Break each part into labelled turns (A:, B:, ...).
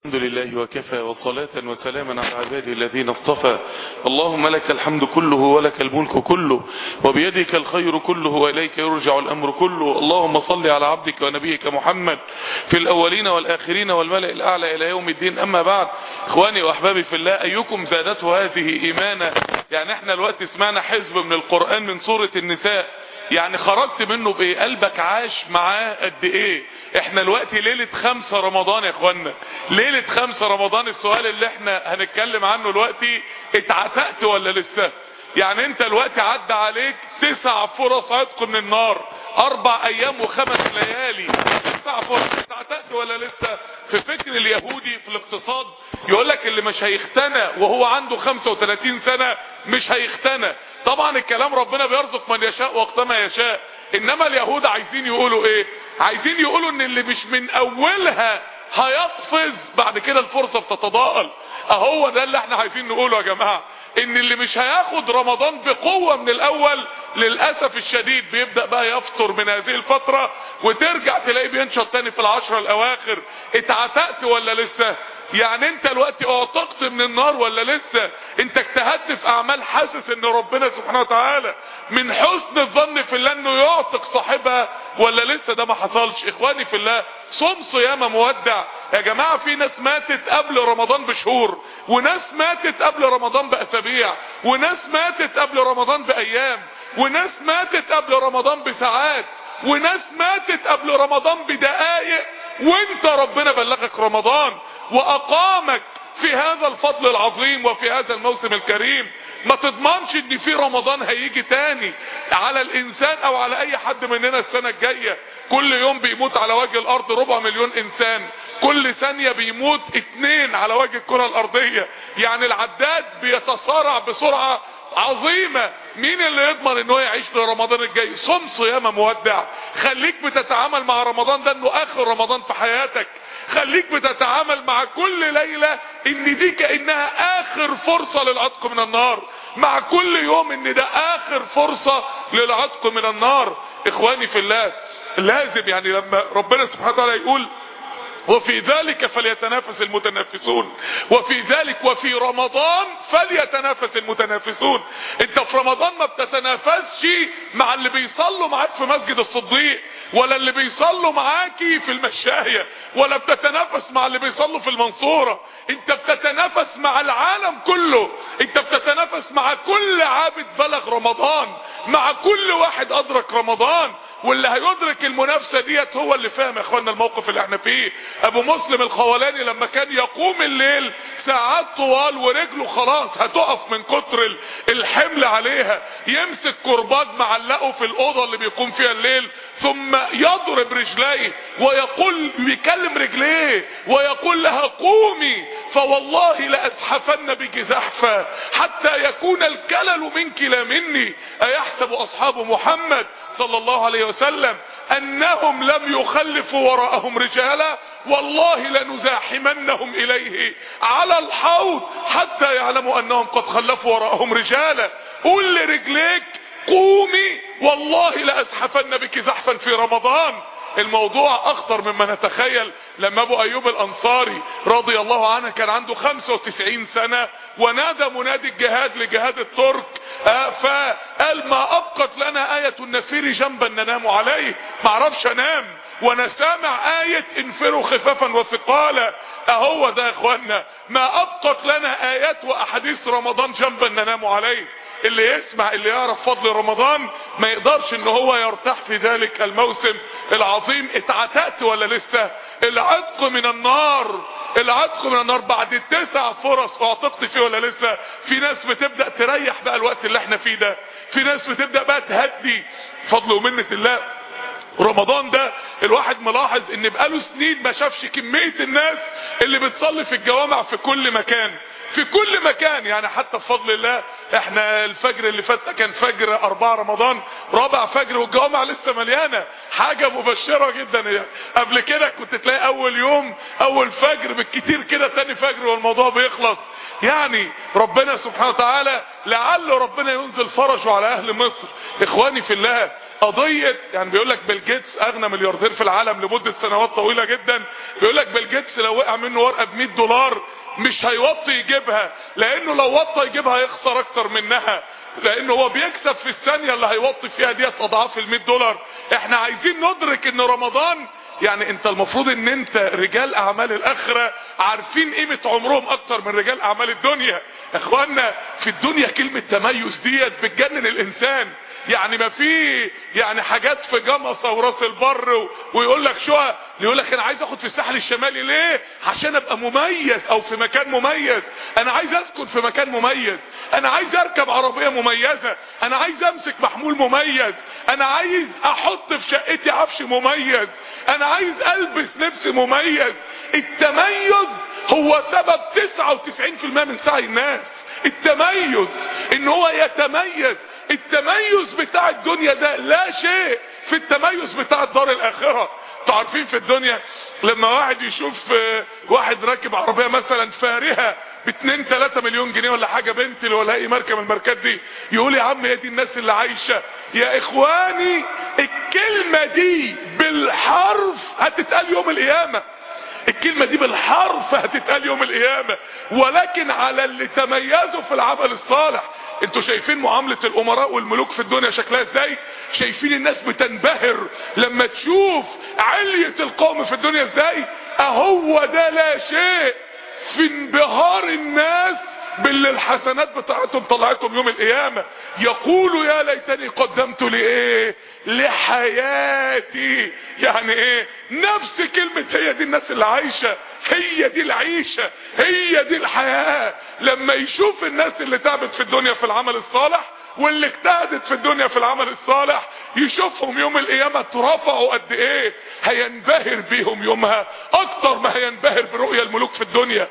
A: الحمد لله وكفى وصلاة وسلاما على عباده الذين اصطفى اللهم لك الحمد كله ولك الملك كله وبيدك الخير كله وإليك يرجع الأمر كله اللهم صل على عبدك ونبيك محمد في الأولين والآخرين والملأ الأعلى إلى يوم الدين أما بعد إخواني وأحبابي في الله أيكم زادته هذه إيمانا يعني احنا الوقت سمعنا حزب من القرآن من سورة النساء يعني خرجت منه بايه قلبك عاش معاه قد ايه احنا الوقت ليلة خمسة رمضان يا اخوانا ليلة خمسة رمضان السؤال اللي احنا هنتكلم عنه دلوقتي اتعتقت ولا لسه يعني انت الوقت عدى عليك تسع فرص عتق من النار اربع ايام وخمس ليالي تسع فرص اتعتقت ولا لسه في فكر اليهودي في الاقتصاد يقول لك اللي مش هيختنى وهو عنده 35 سنة مش هيختنى طبعا الكلام ربنا بيرزق من يشاء وقت ما يشاء انما اليهود عايزين يقولوا ايه عايزين يقولوا ان اللي مش من اولها هيقفز بعد كده الفرصة بتتضاءل اهو ده اللي احنا عايزين نقوله يا جماعة ان اللي مش هياخد رمضان بقوة من الاول للأسف الشديد بيبدأ بقى يفطر من هذه الفترة وترجع تلاقيه بينشط تاني في العشرة الاواخر اتعتقت ولا لسه يعني انت الوقت اعتقت من النار ولا لسه انت اجتهدت في اعمال حاسس ان ربنا سبحانه وتعالى من حسن الظن في الله انه يعتق صاحبها ولا لسه ده ما حصلش اخواني في الله صوم صيام مودع يا جماعة في ناس ماتت قبل رمضان بشهور وناس ماتت قبل رمضان باسابيع وناس ماتت قبل رمضان بايام وناس ماتت قبل رمضان بساعات وناس ماتت قبل رمضان بدقائق وانت ربنا بلغك رمضان واقامك في هذا الفضل العظيم وفي هذا الموسم الكريم ما تضمنش ان في رمضان هيجي تاني على الانسان او على اي حد مننا السنة الجاية كل يوم بيموت على وجه الارض ربع مليون انسان كل ثانية بيموت اتنين على وجه الكرة الارضية يعني العداد بيتسارع بسرعة عظيمة مين اللي يضمن ان هو يعيش لرمضان الجاي صم صيام مودع خليك بتتعامل مع رمضان ده انه اخر رمضان في حياتك خليك بتتعامل مع كل ليلة ان دي كأنها اخر فرصة للعتق من النار مع كل يوم ان ده اخر فرصة للعتق من النار اخواني في الله لازم يعني لما ربنا سبحانه وتعالى يقول وفي ذلك فليتنافس المتنافسون وفي ذلك وفي رمضان فليتنافس المتنافسون انت في رمضان ما بتتنافسش مع اللي بيصلوا معاك في مسجد الصديق ولا اللي بيصلوا معاكي في المشاية ولا بتتنافس مع اللي بيصلوا في المنصورة انت بتتنافس مع العالم كله انت بتتنافس مع كل عابد بلغ رمضان مع كل واحد ادرك رمضان واللي هيدرك المنافسة ديت هو اللي فاهم يا اخوانا الموقف اللي احنا فيه ابو مسلم الخولاني لما كان يقوم الليل ساعات طوال ورجله خلاص هتقف من كتر الحمل عليها يمسك كرباج معلقه في الاوضه اللي بيقوم فيها الليل ثم يضرب رجليه ويقول بيكلم رجليه ويقول لها قومي فوالله لازحفن بك زحفا حتى يكون الكلل منك لا مني ايحسب اصحاب محمد صلى الله عليه وسلم انهم لم يخلفوا وراءهم رجالا والله لنزاحمنهم اليه على الحوض حتى يعلموا انهم قد خلفوا وراءهم رجالا قول لرجليك قومي والله لازحفن بك زحفا في رمضان الموضوع اخطر مما نتخيل لما ابو ايوب الانصاري رضي الله عنه كان عنده 95 سنة ونادى منادي الجهاد لجهاد الترك آه فقال ما ابقت لنا آية النفير جنبا ننام عليه ما اعرفش انام وانا سامع آية انفروا خفافا وثقالا اهو ده يا اخوانا ما ابقت لنا ايات واحاديث رمضان جنبا ننام عليه اللي يسمع اللي يعرف فضل رمضان ما يقدرش ان هو يرتاح في ذلك الموسم العظيم اتعتقت ولا لسه العتق من النار العتق من النار بعد التسع فرص اعتقت فيه ولا لسه في ناس بتبدأ تريح بقى الوقت اللي احنا فيه ده في ناس بتبدأ بقى تهدي فضل ومنة الله رمضان ده الواحد ملاحظ ان بقاله سنين ما شافش كمية الناس اللي بتصلي في الجوامع في كل مكان في كل مكان يعني حتى بفضل الله احنا الفجر اللي فات كان فجر أربعة رمضان رابع فجر والجوامع لسه مليانة حاجة مبشرة جدا يعني. قبل كده كنت تلاقي اول يوم اول فجر بالكتير كده تاني فجر والموضوع بيخلص يعني ربنا سبحانه وتعالى لعله ربنا ينزل فرجه على اهل مصر اخواني في الله قضية يعني بيقول لك بيل جيتس اغنى ملياردير في العالم لمدة سنوات طويلة جدا بيقول لك بيل جيتس لو وقع منه ورقة ب 100 دولار مش هيوطي يجيبها لانه لو وطى يجيبها هيخسر اكتر منها لانه هو بيكسب في الثانية اللي هيوطي فيها ديت اضعاف ال 100 دولار احنا عايزين ندرك ان رمضان يعني انت المفروض ان انت رجال اعمال الاخرة عارفين قيمة عمرهم اكتر من رجال اعمال الدنيا اخوانا في الدنيا كلمة تميز ديت بتجنن الانسان يعني ما في يعني حاجات في جمصة وراس البر و... ويقول لك شو يقول لك انا عايز اخد في الساحل الشمالي ليه عشان ابقى مميز او في مكان مميز انا عايز اسكن في مكان مميز انا عايز اركب عربية مميزة انا عايز امسك محمول مميز انا عايز احط في شقتي عفش مميز انا عايز البس لبس مميز التميز هو سبب 99% من سعي الناس التميز ان هو يتميز التميز بتاع الدنيا ده لا شيء في التميز بتاع الدار الاخره انتوا عارفين في الدنيا لما واحد يشوف واحد راكب عربيه مثلا فارهه ب 2 3 مليون جنيه ولا حاجه بنتلي ولا اي ماركه من الماركات دي يقول يا عم هي دي الناس اللي عايشه يا اخواني الكلمه دي بالحرف هتتقال يوم القيامه الكلمة دي بالحرف هتتقال يوم القيامة ولكن على اللي تميزوا في العمل الصالح انتوا شايفين معاملة الامراء والملوك في الدنيا شكلها ازاي شايفين الناس بتنبهر لما تشوف علية القوم في الدنيا ازاي اهو ده لا شيء في انبهار الناس باللي الحسنات بتاعتهم طلعتهم يوم القيامة يقولوا يا ليتني قدمت لايه لحياتي يعني ايه نفس كلمة هي دي الناس اللي عايشة هي دي العيشة هي دي الحياة لما يشوف الناس اللي تعبت في الدنيا في العمل الصالح واللي اجتهدت في الدنيا في العمل الصالح يشوفهم يوم القيامة اترفعوا قد ايه هينبهر بيهم يومها اكتر ما هينبهر برؤيا الملوك في الدنيا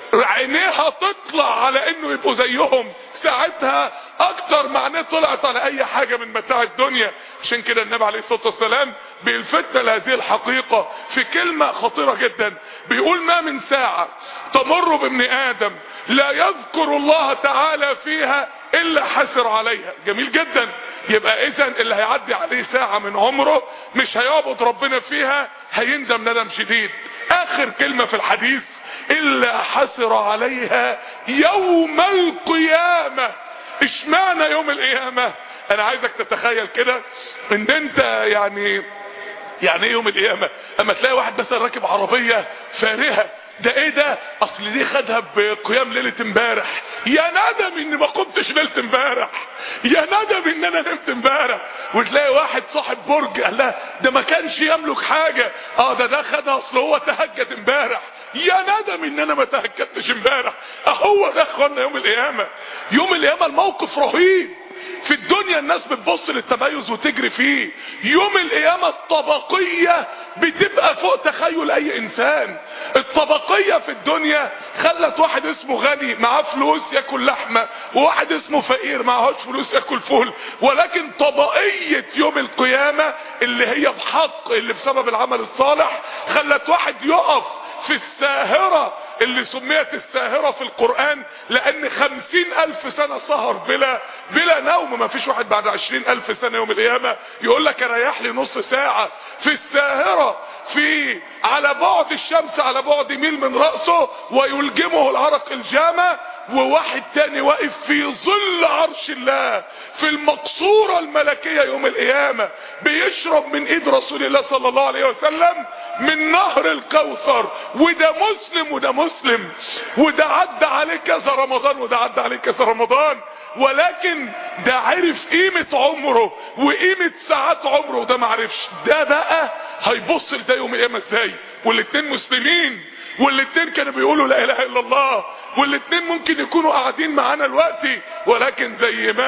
A: عينيها تطلع على انه يبقوا زيهم ساعتها اكتر ما عينيه طلعت على اي حاجة من متاع الدنيا عشان كده النبي عليه الصلاة والسلام بيلفتنا لهذه الحقيقة في كلمة خطيرة جدا بيقول ما من ساعة تمر بابن ادم لا يذكر الله تعالى فيها الا حسر عليها جميل جدا يبقى اذا اللي هيعدي عليه ساعة من عمره مش هيعبد ربنا فيها هيندم ندم شديد اخر كلمة في الحديث الا حسر عليها يوم القيامة اشمعنى يوم القيامة انا عايزك تتخيل كده ان انت يعني يعني ايه يوم القيامة اما تلاقي واحد مثلا راكب عربية فارهة ده ايه ده اصل دي خدها بقيام ليلة امبارح يا ندم اني ما قمتش ليلة امبارح يا ندم ان انا نمت امبارح وتلاقي واحد صاحب برج قال لها ده ما كانش يملك حاجة اه ده ده خدها اصل هو تهجد امبارح يا ندم ان انا ما تهجدتش امبارح اهو ده اخوانا يوم القيامة يوم القيامة الموقف رهيب في الدنيا الناس بتبص للتميز وتجري فيه يوم القيامة الطبقية بتبقى فوق تخيل اي انسان الطبقية في الدنيا خلت واحد اسمه غني معاه فلوس ياكل لحمة وواحد اسمه فقير معهوش فلوس ياكل فول ولكن طبقية يوم القيامة اللي هي بحق اللي بسبب العمل الصالح خلت واحد يقف في الساهرة اللي سميت الساهرة في القرآن لأن خمسين ألف سنة سهر بلا بلا نوم ما فيش واحد بعد عشرين ألف سنة يوم القيامة يقول لك ريح لي نص ساعة في الساهرة في على بعد الشمس على بعد ميل من رأسه ويلجمه العرق الجامة وواحد تاني واقف في ظل عرش الله في المقصورة الملكية يوم القيامة بيشرب من ايد رسول الله صلى الله عليه وسلم من نهر الكوثر وده مسلم وده مسلم وده عدى عليه كذا رمضان وده عدى عليه كذا رمضان ولكن ده عرف قيمة عمره وقيمة ساعات عمره وده معرفش ده بقى هيبص لده يوم القيامة ازاي والاتنين مسلمين والاتنين كانوا بيقولوا لا اله الا الله والاتنين ممكن يكونوا قاعدين معانا دلوقتي ولكن زي ما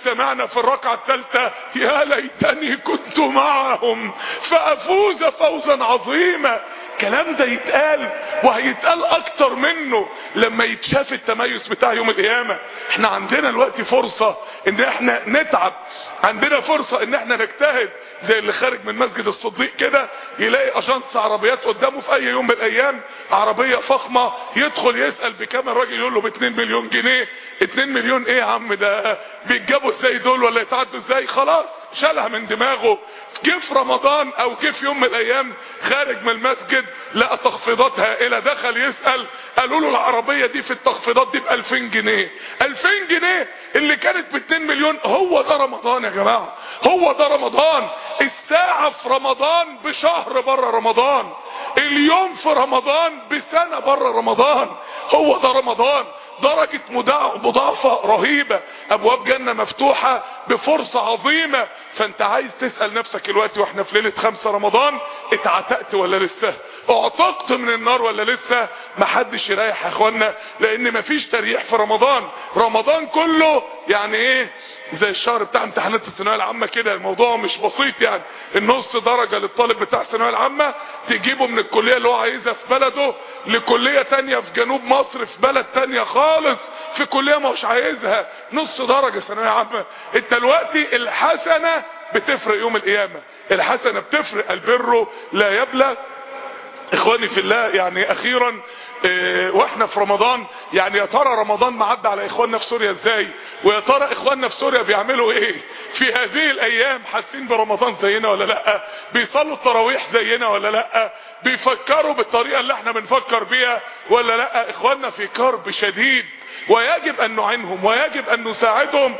A: سمعنا في الركعة الثالثة يا ليتني كنت معهم فافوز فوزا عظيما الكلام ده يتقال وهيتقال اكتر منه لما يتشاف التميز بتاع يوم القيامة احنا عندنا الوقت فرصة ان احنا نتعب عندنا فرصة ان احنا نجتهد زي اللي خارج من مسجد الصديق كده يلاقي اجانس عربيات قدامه في اي يوم من الايام عربية فخمة يدخل يسأل بكام الراجل يقول له ب 2 مليون جنيه 2 مليون ايه يا عم ده بيتجابوا ازاي دول ولا يتعدوا ازاي خلاص شالها من دماغه جه في رمضان او جه في يوم من الايام خارج من المسجد لقى تخفيضات هائله دخل يسال قالوا له العربيه دي في التخفيضات دي ب 2000 جنيه 2000 جنيه اللي كانت ب 2 مليون هو ده رمضان يا جماعه هو ده رمضان الساعه في رمضان بشهر بره رمضان اليوم في رمضان بسنه بره رمضان هو ده رمضان درجة مضاعفة رهيبة ابواب جنة مفتوحة بفرصة عظيمة فانت عايز تسأل نفسك الوقت واحنا في ليلة خمسة رمضان اتعتقت ولا لسه اعتقت من النار ولا لسه محدش يريح يا اخوانا لان مفيش تريح في رمضان رمضان كله يعني ايه زي الشهر بتاع امتحانات الثانويه العامه كده الموضوع مش بسيط يعني النص درجه للطالب بتاع الثانويه العامه تجيبه من الكليه اللي هو عايزها في بلده لكليه تانية في جنوب مصر في بلد تانية خالص في كليه مش عايزها نص درجه ثانويه عامه انت دلوقتي الحسنه بتفرق يوم القيامه الحسنه بتفرق البر لا يبلى اخواني في الله يعني اخيرا اه واحنا في رمضان يعني يا ترى رمضان معدى على اخواننا في سوريا ازاي ويا ترى اخواننا في سوريا بيعملوا ايه في هذه الايام حاسين برمضان زينا ولا لا بيصلوا التراويح زينا ولا لا بيفكروا بالطريقه اللي احنا بنفكر بيها ولا لا اخواننا في كرب شديد ويجب ان نعنهم ويجب ان نساعدهم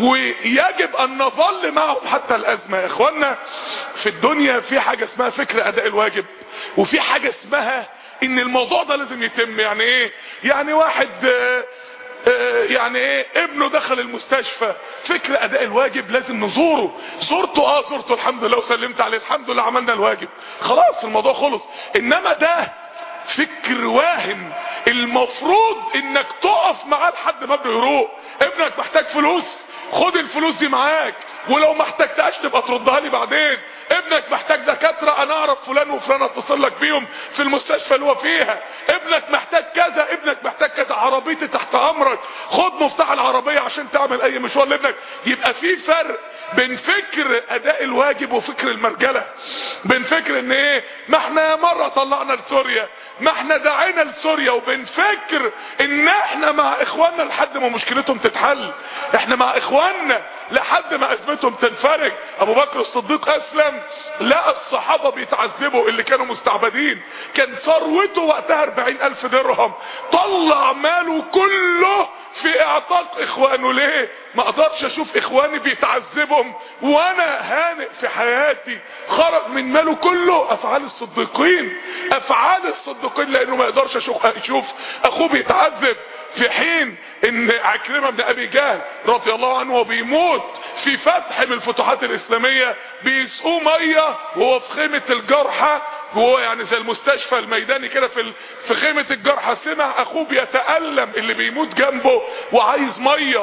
A: ويجب ان نظل معهم حتى الازمه يا اخوانا في الدنيا في حاجه اسمها فكر اداء الواجب وفي حاجه اسمها ان الموضوع ده لازم يتم يعني ايه يعني واحد آه آه يعني ايه ابنه دخل المستشفى فكر اداء الواجب لازم نزوره زرته اه زرته الحمد لله وسلمت عليه الحمد لله عملنا الواجب خلاص الموضوع خلص انما ده فكر واهم المفروض انك تقف معاه لحد ما ابنه يروق ابنك محتاج فلوس خد الفلوس دي معاك ولو ما احتجتهاش تبقى تردها لي بعدين ابنك محتاج دكاتره انا اعرف فلان وفلان اتصل لك بيهم في المستشفى اللي هو فيها ابنك محتاج كذا ابنك محتاج كذا عربيتي تحت امرك خد مفتاح العربيه عشان تعمل اي مشوار لابنك يبقى في فرق بين فكر اداء الواجب وفكر المرجله بين فكر ان ايه ما احنا مره طلعنا لسوريا ما احنا دعينا لسوريا وبنفكر ان احنا مع اخواننا لحد ما مشكلتهم تتحل احنا مع اخواننا لحد ما ازمتهم تنفرج ابو بكر الصديق اسلم لقى الصحابة بيتعذبوا اللي كانوا مستعبدين كان ثروته وقتها 40 الف درهم طلع ماله كله في اعتاق اخوانه ليه ما اقدرش اشوف اخواني بيتعذبهم وانا هانئ في حياتي خرج من ماله كله افعال الصديقين افعال الصديقين لانه ما يقدرش اشوف اخوه بيتعذب في حين ان عكرمة بن ابي جهل رضي الله عنه وبيموت في فتح من الفتوحات الاسلامية بيسقوه مية وهو في خيمة الجرحى وهو يعني زي المستشفى الميداني كده في في خيمة الجرحى سمع اخوه بيتألم اللي بيموت جنبه وعايز مية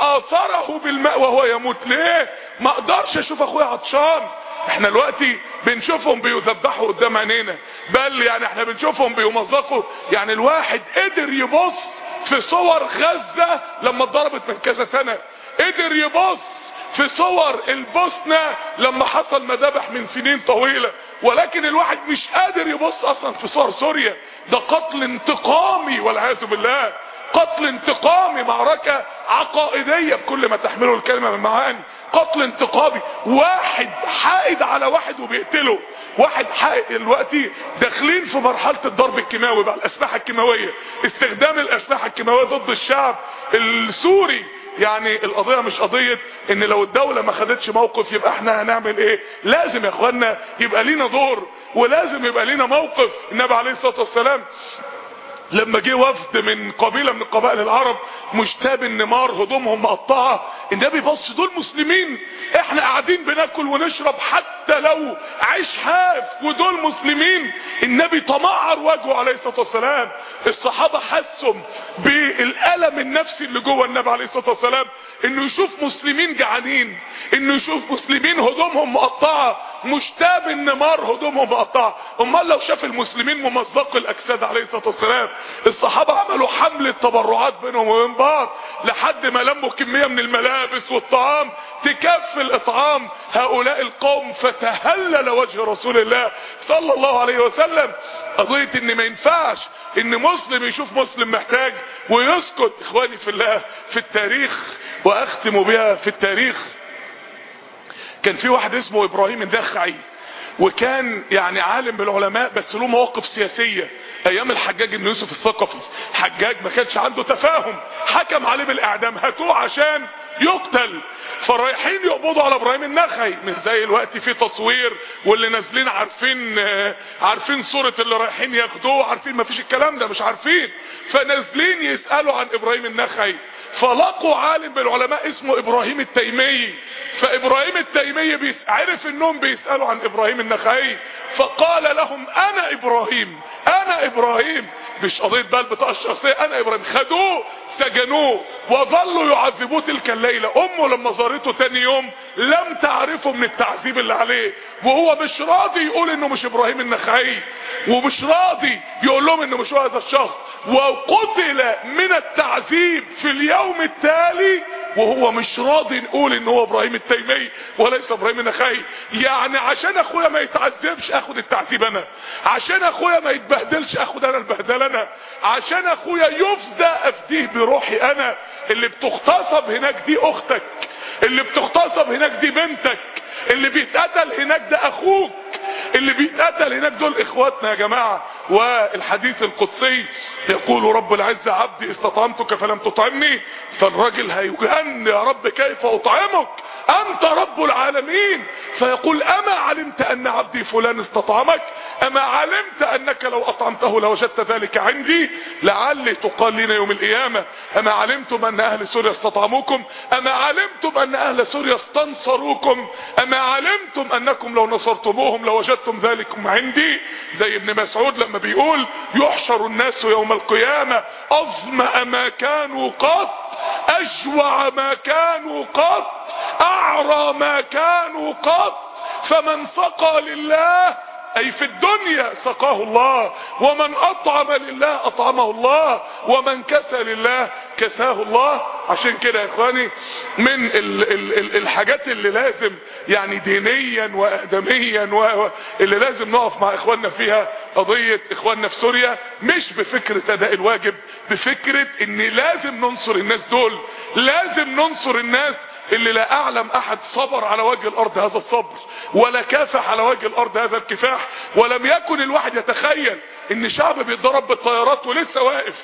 A: فآثره بالماء وهو يموت ليه ما اقدرش اشوف اخويا عطشان احنا دلوقتي بنشوفهم بيذبحوا قدام عينينا بل يعني احنا بنشوفهم بيمزقوا يعني الواحد قدر يبص في صور غزة لما اتضربت من كذا سنة قدر يبص في صور البوسنة لما حصل مذابح من سنين طويلة ولكن الواحد مش قادر يبص اصلا في صور سوريا ده قتل انتقامي والعياذ بالله قتل انتقامي معركة عقائدية بكل ما تحمله الكلمة من معاني قتل انتقامي واحد حائد على واحد وبيقتله واحد حائد دلوقتي داخلين في مرحلة الضرب الكيماوي بقى الاسلحة الكيماوية استخدام الاسلحة الكيماوية ضد الشعب السوري يعني القضية مش قضية ان لو الدولة ما خدتش موقف يبقى احنا هنعمل ايه لازم يا اخوانا يبقى لينا دور ولازم يبقى لينا موقف النبي عليه الصلاة والسلام لما جه وفد من قبيله من قبائل العرب مشتاب النمار هدومهم مقطعه النبي بص دول مسلمين احنا قاعدين بناكل ونشرب حتى لو عيش حاف ودول مسلمين النبي تمعر وجهه عليه الصلاه والسلام الصحابه حسوا بالالم النفسي اللي جوه النبي عليه الصلاه والسلام انه يشوف مسلمين جعانين انه يشوف مسلمين هدومهم مقطعه مشتاب النمار هدومهم مقطعه امال لو شاف المسلمين ممزق الاجساد عليه الصلاه والسلام الصحابه عملوا حمله تبرعات بينهم وبين بعض لحد ما لموا كميه من الملابس والطعام تكفي الاطعام هؤلاء القوم فتهلل وجه رسول الله صلى الله عليه وسلم قضيه ان ما ينفعش ان مسلم يشوف مسلم محتاج ويسكت اخواني في الله في التاريخ واختم بها في التاريخ كان في واحد اسمه ابراهيم النخعي وكان يعني عالم بالعلماء بس له مواقف سياسيه ايام الحجاج بن يوسف الثقفي الحجاج ما كانش عنده تفاهم حكم عليه بالاعدام هاتوه عشان يقتل فالرايحين يقبضوا على ابراهيم النخعي مش زي الوقت في تصوير واللي نازلين عارفين عارفين صورة اللي رايحين ياخدوه عارفين ما فيش الكلام ده مش عارفين فنازلين يسألوا عن ابراهيم النخعي فلقوا عالم بالعلماء اسمه ابراهيم التيمي فابراهيم التيمي بيس... عرف انهم بيسألوا عن ابراهيم النخعي فقال لهم انا ابراهيم انا ابراهيم مش قضية بقى البطاقة الشخصية انا ابراهيم خدوه سجنوه وظلوا يعذبوه تلك الليلة امه لما زارته تاني يوم لم تعرفه من التعذيب اللي عليه وهو مش راضي يقول انه مش ابراهيم النخعي ومش راضي يقول لهم انه مش هو هذا الشخص وقتل من التعذيب في اليوم التالي وهو مش راضي نقول ان هو ابراهيم التيمي وليس ابراهيم النخعي يعني عشان اخويا ما يتعذبش اخد التعذيب انا عشان اخويا ما يتبهدلش اخد انا البهدله انا عشان اخويا يفدى افديه بروحي انا اللي بتغتصب هناك دي اختك اللي بتغتصب هناك دي بنتك اللي بيتقتل هناك ده اخوك اللي بيتقتل هناك دول اخواتنا يا جماعة والحديث القدسي يقول رب العزة عبدي استطعمتك فلم تطعمني فالراجل هيجهن يا رب كيف اطعمك انت رب العالمين فيقول اما علمت ان عبدي فلان استطعمك اما علمت انك لو اطعمته لوجدت ذلك عندي لعلي تقال لنا يوم القيامة اما علمتم ان اهل سوريا استطعموكم اما علمتم ان اهل سوريا استنصروكم اما علمتم انكم لو نصرتموهم لوجدتم ذلكم عندي زي ابن مسعود لما بيقول يحشر الناس يوم القيامة اظمأ ما كانوا قط اجوع ما كانوا قط اعرى ما كانوا قط فمن سقى لله اي في الدنيا سقاه الله ومن اطعم لله اطعمه الله ومن كسى لله كساه الله عشان كده يا اخواني من ال ال ال الحاجات اللي لازم يعني دينيا وادميا واللي لازم نقف مع اخواننا فيها قضية اخواننا في سوريا مش بفكرة اداء الواجب بفكرة ان لازم ننصر الناس دول لازم ننصر الناس اللي لا اعلم احد صبر على وجه الارض هذا الصبر ولا كافح على وجه الارض هذا الكفاح ولم يكن الواحد يتخيل ان شعب بيتضرب بالطيارات ولسه واقف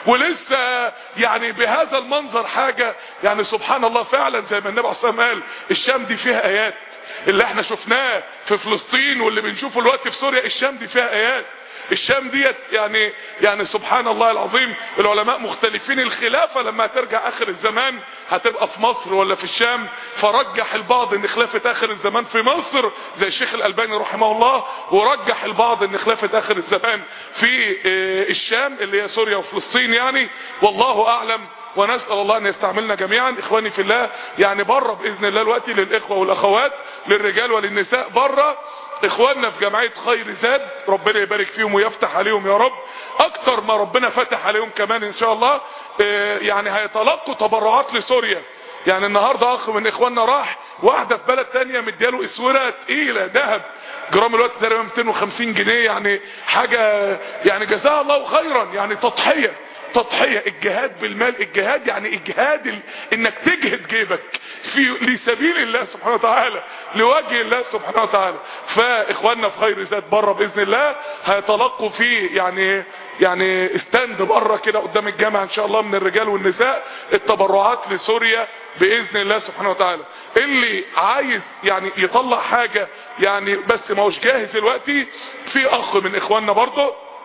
A: ولسه يعني بهذا المنظر حاجة يعني سبحان الله فعلا زي ما النبي عليه الصلاة والسلام قال الشام دي فيها ايات اللي احنا شفناه في فلسطين واللي بنشوفه الوقت في سوريا الشام دي فيها ايات الشام ديت يعني يعني سبحان الله العظيم العلماء مختلفين الخلافة لما ترجع اخر الزمان هتبقى في مصر ولا في الشام فرجح البعض ان خلافة اخر الزمان في مصر زي الشيخ الالباني رحمه الله ورجح البعض ان خلافة اخر الزمان في الشام اللي هي سوريا وفلسطين يعني والله اعلم ونسأل الله ان يستعملنا جميعا اخواني في الله يعني بره باذن الله الوقت للاخوة والاخوات للرجال وللنساء بره اخواننا في جمعية خير زاد ربنا يبارك فيهم ويفتح عليهم يا رب اكتر ما ربنا فتح عليهم كمان ان شاء الله يعني هيتلقوا تبرعات لسوريا يعني النهاردة اخ من اخواننا راح واحدة في بلد تانية مدياله اسورة تقيلة ذهب جرام الوقت تقريبا 250 جنيه يعني حاجة يعني جزاها الله خيرا يعني تضحية تضحية الجهاد بالمال الجهاد يعني اجهاد ال... انك تجهد جيبك في لسبيل الله سبحانه وتعالى لوجه الله سبحانه وتعالى فاخواننا في خير ذات بره باذن الله هيتلقوا في يعني يعني استند بره كده قدام الجامعه ان شاء الله من الرجال والنساء التبرعات لسوريا باذن الله سبحانه وتعالى اللي عايز يعني يطلع حاجه يعني بس ما هوش جاهز دلوقتي في اخ من اخواننا برضه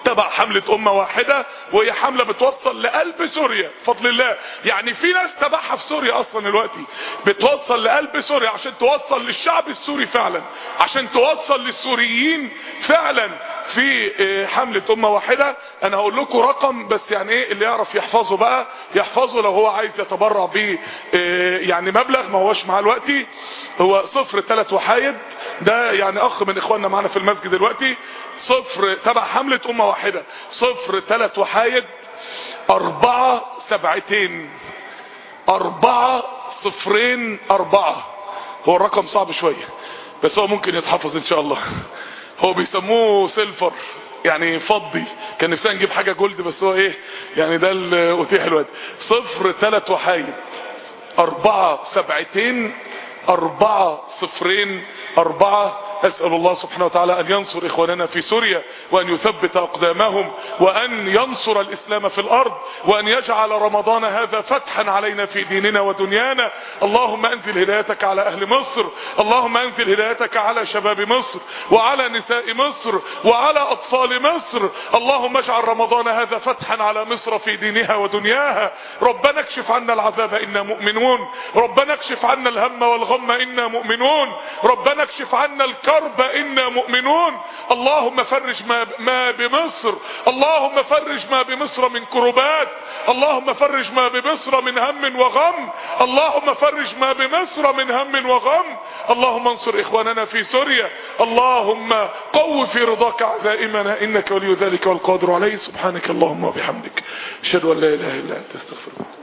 A: تبع حملة أمة واحدة وهي حملة بتوصل لقلب سوريا بفضل الله يعني في ناس تبعها في سوريا أصلا دلوقتي بتوصل لقلب سوريا عشان توصل للشعب السوري فعلا عشان توصل للسوريين فعلا في آه، حملة أمة واحدة أنا هقول لكم رقم بس يعني إيه اللي يعرف يحفظه بقى يحفظه لو هو عايز يتبرع ب يعني مبلغ ما هوش معاه دلوقتي هو صفر ثلاث وحايد ده يعني أخ من إخواننا معانا في المسجد دلوقتي صفر تبع حملة أمة واحدة صفر ثلاث وحايد أربعة سبعتين أربعة صفرين أربعة هو الرقم صعب شوية بس هو ممكن يتحفظ إن شاء الله هو بيسموه سيلفر يعني فضي كان نفسنا نجيب حاجة جولد بس هو ايه يعني ده اللي اتيح الوقت صفر تلات وحايد أربعة سبعتين أربعة صفرين أربعة أسأل الله سبحانه وتعالى أن ينصر إخواننا في سوريا وأن يثبت أقدامهم وأن ينصر الإسلام في الأرض وأن يجعل رمضان هذا فتحا علينا في ديننا ودنيانا اللهم أنزل هدايتك على أهل مصر اللهم أنزل هدايتك على شباب مصر وعلى نساء مصر وعلى أطفال مصر اللهم اجعل رمضان هذا فتحا على مصر في دينها ودنياها ربنا اكشف عنا العذاب إنا مؤمنون ربنا اكشف عنا الهم والغم إنا مؤمنون ربنا اكشف عنا الكرب إنا مؤمنون اللهم فرج ما, ما بمصر اللهم فرج ما بمصر من كربات اللهم فرج ما بمصر من هم وغم اللهم فرج ما بمصر من هم وغم اللهم انصر إخواننا في سوريا اللهم قو في رضاك عزائمنا إنك ولي ذلك والقادر عليه سبحانك اللهم وبحمدك أشهد أن لا إله إلا أنت استغفرك